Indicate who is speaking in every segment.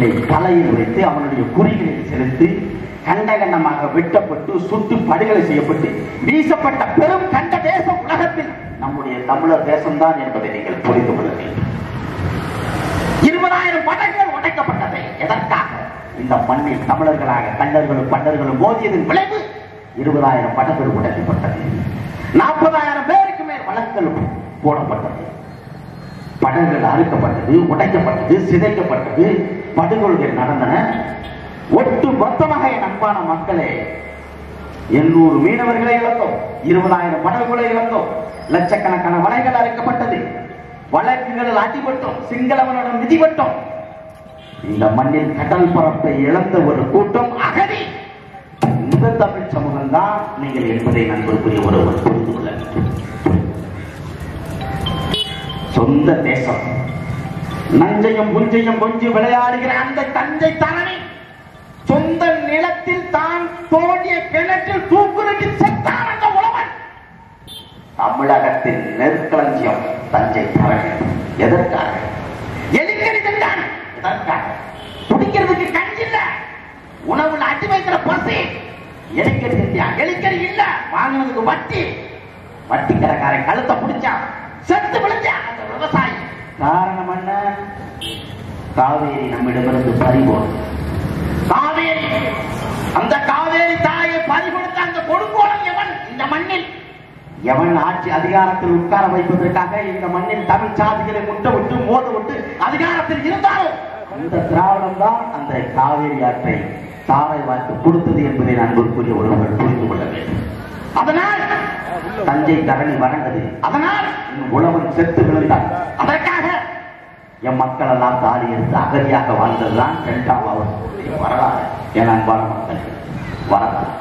Speaker 1: ஈட்டிகளை தலையில் வைத்து அவனுடைய குறிகளை செலுத்தி கண்டகண்டமாக வெட்டப்பட்டு சுட்டு படுகொலை செய்யப்பட்டு வீசப்பட்ட பெரும் கண்ட தேசம் உலகத்தில் நம்முடைய தமிழர் தேசம்தான் என்பதை நீங்கள் புரிந்து கொள்ள வேண்டும் இருபதாயிரம் படகுகள் உடைக்கப்பட்டது எதற்காக இந்த மண்ணில் தமிழர்களாக கண்டர்களும் பண்டர்களும் மோதியதன் விளைவு இருபதாயிரம் படகுகள் உடைக்கப்பட்டது நாற்பதாயிரம் பேருக்கு மேல் வழக்குகள் போடப்பட்டது படகுகள் அறுக்கப்பட்டது உடைக்கப்பட்டது சிதைக்கப்பட்டது படுகொலைகள் நடந்தன ஒட்டு மொத்தமாக என் அன்பான மக்களே எண்ணூறு மீனவர்களை இழந்தோம் இருபதாயிரம் படகுகளை இழந்தோம் லட்சக்கணக்கான வலைகள் அறுக்கப்பட்டது வழக்குகளில் அடிபட்டோம் சிங்களவனிடம் மிதிபட்டோம் இந்த மண்ணில் கடல் பரப்பை இழந்த ஒரு கூட்டம் அகதி இந்த தமிழ் சமூகம் தான் நீங்கள் என்பதை நண்பருக்குரிய ஒருவர் புரிந்து கொள்ள வேண்டும் சொந்த தேசம் நஞ்சையும் புஞ்சையும் கொஞ்சி விளையாடுகிற அந்த தஞ்சை தலைமை சொந்த நிலத்தில் தான் தோண்டிய கிணற்றில் தூக்குநட்டி செத்தான் அந்த உழவன் தமிழகத்தின் நெற்களஞ்சியம் தஞ்சை தலைமை எதற்காக எலிக்கடி சென்றான் எதற்காக குடிக்கிறதுக்கு கஞ்சி இல்ல உணவுல அடி வைக்கிற பசி எலிக்கடி செஞ்சியா எலிக்கடி இல்ல வாங்கினதுக்கு வட்டி வட்டி கடைக்காரன் கழுத்தை பிடிச்சான் செத்து விழுந்தான் அந்த விவசாயி காரணம் என்ன காவேரி நம்மிடமிருந்து பறிபோம் காவேரி அந்த காவேரி தாயை பறி கொடுத்த அந்த கொடுங்கோலன் எவன் இந்த மண்ணில் எவன் ஆட்சி அதிகாரத்தில் உட்கார வைப்பதற்காக இந்த மண்ணில் தமிழ் சாதிகளை முட்ட விட்டு மோத விட்டு அதிகாரத்தில் இருந்தாலும் அந்த திராவிடம் தான் அந்த காவேரி ஆற்றை தாரை வாய்ப்பு கொடுத்தது என்பதை நண்பருக்குரிய ஒருவர் புரிந்து கொள்ள வேண்டும் அதனால் தஞ்சை தரணி வணங்கது அதனால் உழவன் செத்து விழுந்தான் அதற்காக என் மக்கள் எல்லாம் தாலி எடுத்து அகதியாக வாழ்ந்ததுதான் இரண்டாம் அவர்களுடைய வரலாறு என் அன்பான மக்கள் வரலாறு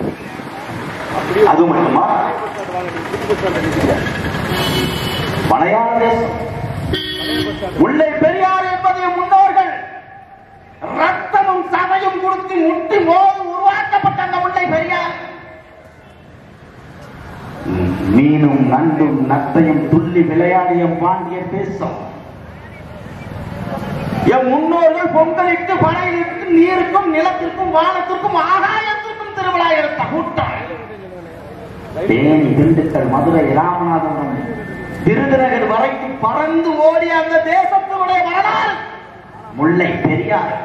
Speaker 1: அது மட்டுமா மலையாள தேசம் முல்லை பெரியார் என்பதை முன்னோர்கள் ரத்தமும் சதையும் கொடுத்து முட்டி மோது உருவாக்கப்பட்ட அந்த முல்லை பெரியார் மீனும் நண்டும் நத்தையும் துள்ளி விளையாடிய பாண்டிய தேசம் என் முன்னோர்கள் பொங்கலிட்டு படையிலிட்டு நீருக்கும் நிலத்திற்கும் வானத்திற்கும் ஆகாயத்திற்கும் திருவிழா எடுத்த கூட்டம் தேனி திண்டுக்கல் மதுரை ராமநாதபுரம் விருதுநகர் வரைக்கும் பறந்து ஓடிய அந்த தேசத்தினுடைய வரலாறு முல்லை பெரியார்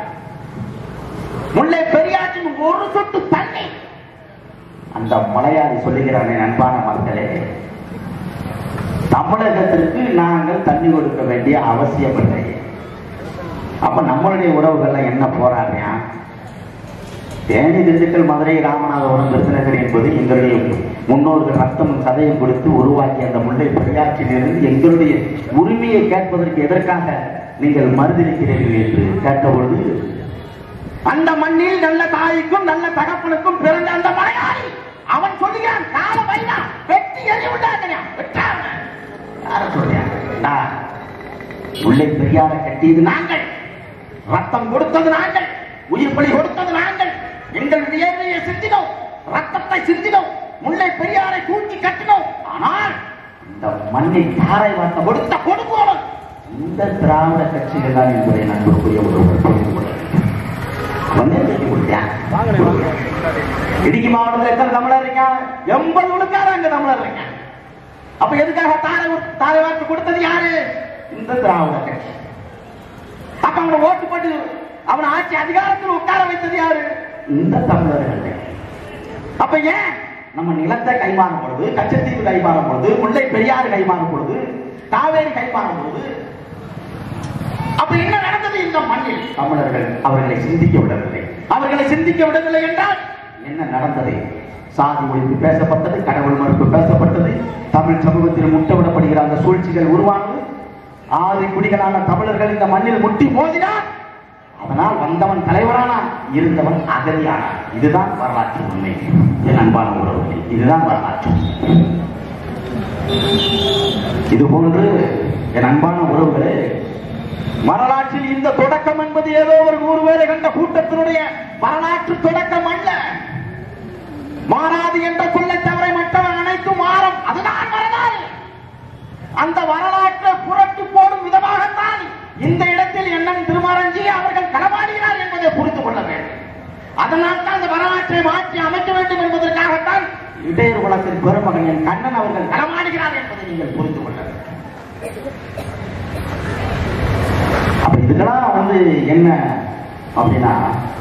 Speaker 1: முல்லை பெரியாற்றின் ஒரு சொட்டு தண்ணி அந்த மலையாளி சொல்லுகிறானே அன்பான மக்களே தமிழகத்திற்கு நாங்கள் தண்ணி கொடுக்க வேண்டிய அவசியம் இல்லை அப்ப நம்மளுடைய உறவுகள்ல என்ன போராடியா தேனி திண்டுக்கல் மதுரை ராமநாதபுரம் விருதுநகர் என்பது எங்களுடைய முன்னோர்கள் ரத்தமும் சதையும் கொடுத்து உருவாக்கிய அந்த முல்லை பெரியாற்றிலிருந்து எங்களுடைய உரிமையை கேட்பதற்கு எதற்காக நீங்கள் மறுதளிக்கிறீர்கள் என்று கேட்டபொழுது அந்த மண்ணில் நல்ல தாய்க்கும் நல்ல தகப்பனுக்கும் பிறந்த அந்த மலையாளி அவன் சொல்லுகிறான் கால வைனா வெட்டி எறி விட்டாங்க வெட்டாங்க யார சொல்றியா நான் முல்லை பெரியார கட்டியது நாங்கள் ரத்தம் கொடுத்தது நாங்கள் உயிர் பலி கொடுத்தது நாங்கள் எங்கள் வியர்வையை சிந்தினோம் ரத்தத்தை சிந்தினோம் முல்லை பெரியாரை தூக்கி கட்டினோம் ஆனால் இந்த மண்ணில் தாரை வார்த்தை கொடுத்த கொடுக்கோளம் இந்த திராவிட கட்சிகள் தான் என்பதை நண்பருக்குரிய ஒருவர் புரிந்து கொள்ள வேண்டும். கொஞ்சம் சொல்லி கொடுத்தேன் இடுக்கி மாவட்டத்தில் எத்தனை தமிழர் இருக்காங்க எண்பது விழுக்காடு அங்க தமிழர் இருக்காங்க அப்ப எதுக்காக தாரை தாரை வாக்கு கொடுத்தது யாரு இந்த திராவிட கட்சி அப்ப அவனை ஓட்டு போட்டு அவனை ஆட்சி அதிகாரத்தில் உட்கார வைத்தது யாரு இந்த தமிழர்கள் அப்ப ஏன் நம்ம நிலத்தை கைமாறும் பொழுது கச்சத்தீவு கைமாறும் பொழுது முல்லை பெரியாறு கைமாறும் பொழுது காவேரி கைமாறும் பொழுது அப்ப என்ன நடந்தது இந்த மண்ணில் தமிழர்கள் அவர்களை சிந்திக்க விடவில்லை அவர்களை சிந்திக்க விடவில்லை என்றால் என்ன நடந்தது சாதி ஒழிப்பு பேசப்பட்டது கடவுள் மறுப்பு பேசப்பட்டது தமிழ் சமூகத்தில் முட்டவிடப்படுகிற அந்த சூழ்ச்சிகள் உருவானது ஆறு குடிகளான தமிழர்கள் இந்த மண்ணில் முட்டி மோதினார் அதனால் வந்தவன் தலைவரானான் இருந்தவன் அகதியானான் இதுதான் வரலாற்று உண்மை என் அன்பான உறவுகள் இதுதான் வரலாற்று உண்மை. இது போன்று என் அன்பான உறவுகளே வரலாற்றில் இந்த தொடக்கம் என்பது ஏதோ ஒரு நூறு பேரை கண்ட கூட்டத்தினுடைய வரலாற்று தொடக்கம் அல்ல மாறாது என்ற சொல்லை தவிர மற்றவன் அனைத்தும் மாறும் அதுதான் வரலாறு அந்த வரலாற்றை புரட்டி போடும் விதமாகத்தான் இந்த இடத்தில் எண்ணன் திருமாரஞ்சி அவர்கள் களமாடி அதனால் தான் அந்த வரலாற்றை மாற்றி அமைக்க வேண்டும் என்பதற்காகத்தான் இடையர் குலத்தின் பெருமகன் என் கண்ணன் அவர்கள் களமாடுகிறார் என்பதை நீங்கள் புரிந்து கொள்ள வேண்டும் அப்ப இதுக்கெல்லாம் வந்து என்ன அப்படின்னா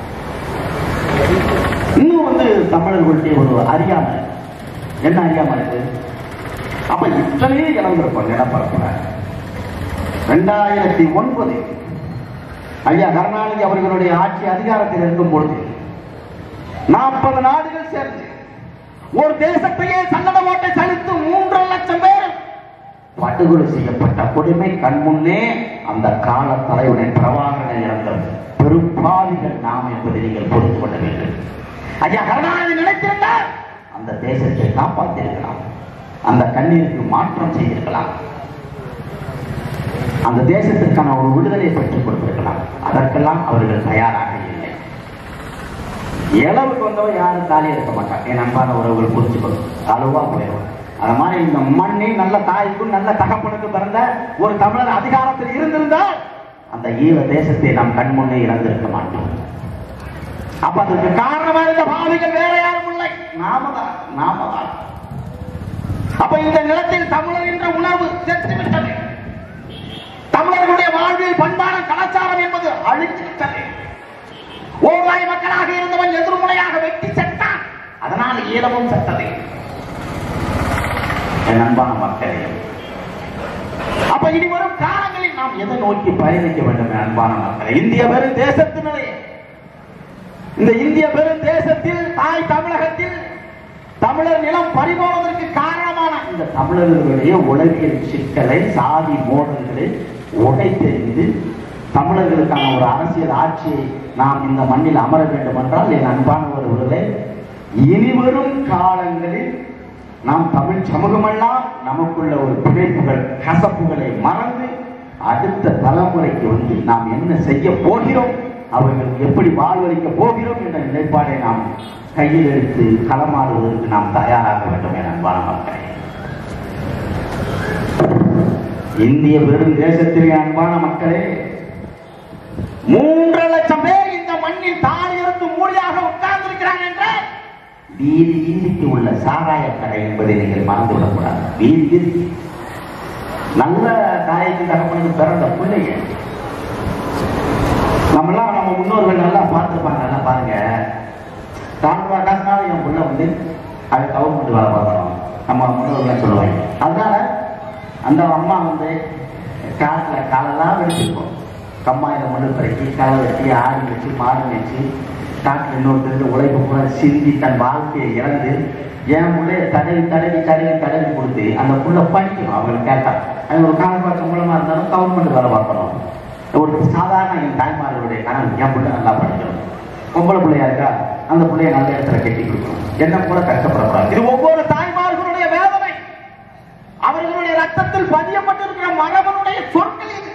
Speaker 1: இன்னும் வந்து தமிழர்களுடைய ஒரு அறியாமை என்ன அறியாமை இருக்கு அப்ப இத்தனையே இழந்திருப்போம் நிலப்பரப்புல ரெண்டாயிரத்தி ஒன்பது ஐயா கருணாநிதி அவர்களுடைய ஆட்சி அதிகாரத்தில் இருக்கும் பொழுது நாற்பது நாடுகள் சேர்ந்து ஒரு தேசத்தையே சன்னட ஓட்டை சலித்து மூன்றரை லட்சம் பேர் படுகொலை செய்யப்பட்ட கொடுமை கண்முன்னே அந்த கால தலைவனின் பிரபாகரனை இறந்த பெரும்பாவிகள் நாம் என்பதை நீங்கள் புரிந்து கொள்ள வேண்டும் ஐயா கருணாநிதி நினைத்திருந்தால் அந்த தேசத்தை காப்பாற்றிருக்கலாம் அந்த கண்ணீருக்கு மாற்றம் செய்திருக்கலாம் அந்த தேசத்திற்கான ஒரு விடுதலை பெற்றுக் கொடுத்திருக்கலாம் அதற்கெல்லாம் அவர்கள் தயாராக இல்லை இளவுக்கு வந்தவன் யாரும் தாலி எடுக்க மாட்டான் என் அன்பான உறவுகள் புரிஞ்சுக்கணும் அழுவா போயிடும் அது மாதிரி இந்த மண்ணில் நல்ல தாய்க்கும் நல்ல தகப்பனுக்கு பிறந்த ஒரு தமிழர் அதிகாரத்தில் இருந்திருந்தால் அந்த ஈழ தேசத்தை நாம் கண்முன்னே இழந்திருக்க மாட்டோம் அப்ப அதற்கு காரணமா இருந்த பாவிகள் வேற யாரும் இல்லை நாம தான் நாம தான் அப்ப இந்த நிலத்தில் தமிழர் என்ற உணர்வு செத்து விட்டது தமிழர்களுடைய வாழ்வில் பண்பான கலாச்சாரம் என்பது அழித்து விட்டது ஓராய் மக்களாக இருந்தவன் எதிர்முனையாக வெட்டி செத்தான் அதனால் ஈழமும் செத்தது என் அன்பான மக்களே அப்ப இனி வரும் காலங்களில் நாம் எதை நோக்கி பயணிக்க வேண்டும் என் அன்பான மக்களே இந்திய பெரும் தேசத்தினரே இந்த இந்திய பெரும் தேசத்தில் தாய் தமிழகத்தில் தமிழர் நிலம் பறிபோவதற்கு காரணமான இந்த தமிழர்களுடைய உளவியல் சிக்கலை சாதி மோதல்களை உடைத்தெறிந்து தமிழர்களுக்கான ஒரு அரசியல் ஆட்சியை நாம் இந்த மண்ணில் அமர வேண்டும் என்றால் என் அன்பானவர்களே இனிவரும் காலங்களில் நாம் தமிழ் சமூகமெல்லாம் நமக்குள்ள ஒரு பிழைப்புகள் கசப்புகளை மறந்து அடுத்த தலைமுறைக்கு வந்து நாம் என்ன செய்ய போகிறோம் அவர்களுக்கு எப்படி வாழ்வளிக்க போகிறோம் என்ற நிலைப்பாடை நாம் கையில் எடுத்து களமாடுவதற்கு நாம் தயாராக வேண்டும் என அன்பான மக்களே இந்திய பெரும் தேசத்திலே அன்பான மக்களே மூன்று லட்சம் பேர் இந்த மண்ணில் தாழ் இருந்து மூலியாக உட்கார்ந்து இருக்கிறாங்க என்றால் வீதி வீதிக்கு உள்ள சாராய கடை என்பதை நீங்கள் மறந்துவிடக்கூடாது வீதி வீதி நல்ல தாய்க்கு தகப்பனுக்கு பிறந்த பிள்ளைங்க நம்மளாம் நம்ம முன்னோர்கள் நல்லா பார்த்துருப்பாங்க நல்லா பாருங்க நானூறு ரூபா காசுனாலும் என் பிள்ளை வந்து அது கவர்மெண்ட் வேலை பார்க்கணும் நம்ம முன்னோர்கள் சொல்லுவாங்க அதனால அந்த அம்மா வந்து காட்டில் காலெல்லாம் வெடிச்சிருக்கோம் கம்மாயில் மண்ணு பறக்கி களை வெட்டி ஆடி வச்சு மாடு வச்சு காட்டில் இன்னொருத்தருக்கு உழைப்பு பூரா சிந்தி தன் வாழ்க்கையை இழந்து என் பிள்ளைய தடவி தடவி தடவி தடவி கொடுத்து அந்த புள்ள படிக்கணும் அவங்களுக்கு கேட்டா அது ஒரு காலப்பா சம்பளமா இருந்தாலும் கவர்மெண்ட் வேலை பார்க்கணும் ஒரு சாதாரண என் தாய்மார்களுடைய கனவு என் பிள்ளை நல்லா படிக்கணும் பொம்பளை பிள்ளையா இருக்கா அந்த பிள்ளைய நல்ல இடத்துல கட்டி கொடுக்கணும் என்ன கூட கஷ்டப்படக்கூடாது இது ஒவ்வொரு தாய்மார்களுடைய வேதனை அவர்களுடைய ரத்தத்தில் பதியப்பட்டிருக்கிற மரபனுடைய சொற்கள் இது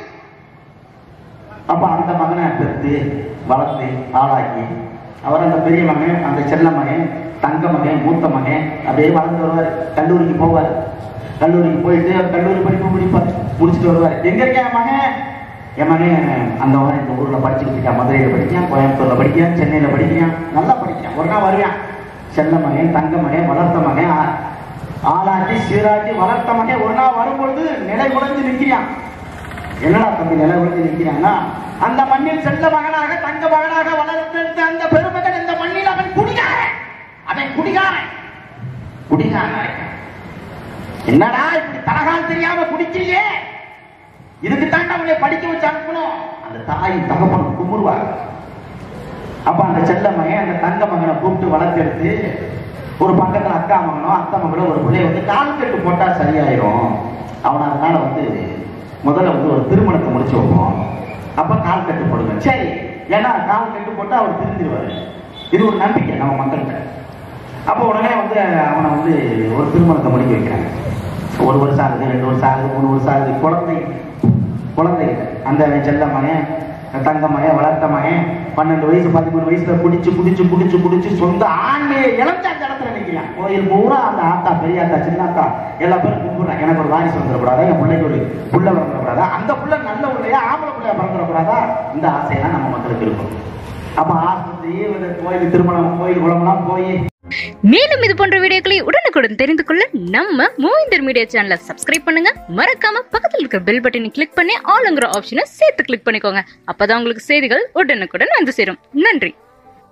Speaker 1: அப்ப அந்த மகனை பெற்று வளர்த்து ஆளாக்கி அவர் அந்த பெரிய மகன் அந்த செல்ல மகன் தங்க மகன் மூத்த மகன் அப்படியே வளர்ந்து வருவார் கல்லூரிக்கு போவார் கல்லூரிக்கு போயிட்டு அவர் கல்லூரி படிப்பு முடிப்பார் முடிச்சுட்டு வருவார் எங்க இருக்க என் மகன் என் மகன் அந்த மகன் இந்த ஊர்ல படிச்சுட்டு இருக்கான் மதுரையில படிக்கான் கோயம்புத்தூர்ல படிக்கான் சென்னையில படிக்கிறான் நல்லா படிக்கான் ஒரு நாள் வருவான் செல்ல மகன் தங்க மகன் வளர்த்த மகன் ஆ- ஆளாக்கி சீராட்டி வளர்த்த மகன் ஒரு நாள் வரும்பொழுது நிலை குறைஞ்சு நிற்கிறான் என்னடா தம்பி நிலை குறைஞ்சு நிற்கிறான்னா அந்த மண்ணில் செல்ல மகனாக தங்க மகனாக வளர்த்தெடுத்த அந்த பெருமகன் இந்த மண்ணில் அவன் குடிகாரன் அவன் குடிகாரன் குடிகாரன் என்னடா இப்படி தலகால் தெரியாம குடிக்கலையே இதுக்கு தாண்டா உன்னை படிக்க வச்சு அனுப்பணும் அந்த தாய் தகப்பன் கும்பிடுவாங்க அப்ப அந்த செல்ல மகன் அந்த தங்க மகனை கூப்பிட்டு வளர்த்தெடுத்து ஒரு பக்கத்துல அக்கா மகனோ அத்தை மகனோ ஒரு பிள்ளைய வந்து கால் கட்டு போட்டா சரியாயிரும் அவனை அதனால வந்து முதல்ல வந்து ஒரு திருமணத்தை முடிச்சு வைப்போம் அப்ப கால் கட்டு போடுங்க சரி ஏன்னா கால் கட்டு போட்டா அவர் திருந்திருவாரு இது ஒரு நம்பிக்கை நம்ம மக்கள்கிட்ட அப்போ உடனே வந்து அவனை வந்து ஒரு திருமணத்தை முடிக்க வைக்கிறாங்க ஒரு வருஷம் ஆகுது ரெண்டு வருஷம் ஆகுது மூணு வருஷம் ஆகுது குழந்தை குழந்தை இல்லை. அந்த செல்ல மகன் தங்க மகன் வளர்த்த மகன் பன்னெண்டு வயசு பதிமூணு வயசுல குடிச்சு குடிச்சு குடிச்சு குடிச்சு சொந்த ஆண்மையை இழந்து அந்த இடத்துல நிற்கிறான் கோயில் பூரா அந்த ஆத்தா பெரிய ஆத்தா சின்ன ஆத்தா எல்லா பேரும் கும்பிடுறான் எனக்கு ஒரு வாரிசு வந்துடக்கூடாதா என் பிள்ளைக்கு ஒரு புள்ள பிறந்துடக்கூடாதா அந்த புள்ள நல்ல பிள்ளையா ஆம்பளை பிள்ளையா பிறந்துடக்கூடாதா இந்த ஆசையெல்லாம் நம்ம மக்களுக்கு இருக்கும் அப்ப ஆஸ்பத்திரி செய்ய கோயில் திருமணம் கோயில் குளம்லாம் போய்
Speaker 2: மேலும் இது போன்ற வீடியோக்களை உடனுக்குடன் தெரிந்து கொள்ள நம்ம மூவிந்தர் மீடியா சேனலை சப்ஸ்கிரைப் பண்ணுங்க மறக்காம பக்கத்தில் இருக்கிற பெல் பட்டனை கிளிக் பண்ணி ஆளுங்கிற ஆப்ஷனை சேர்த்து கிளிக் பண்ணிக்கோங்க அப்பதான் உங்களுக்கு செய்திகள் உடனுக்குடன் வந்து சேரும் நன்றி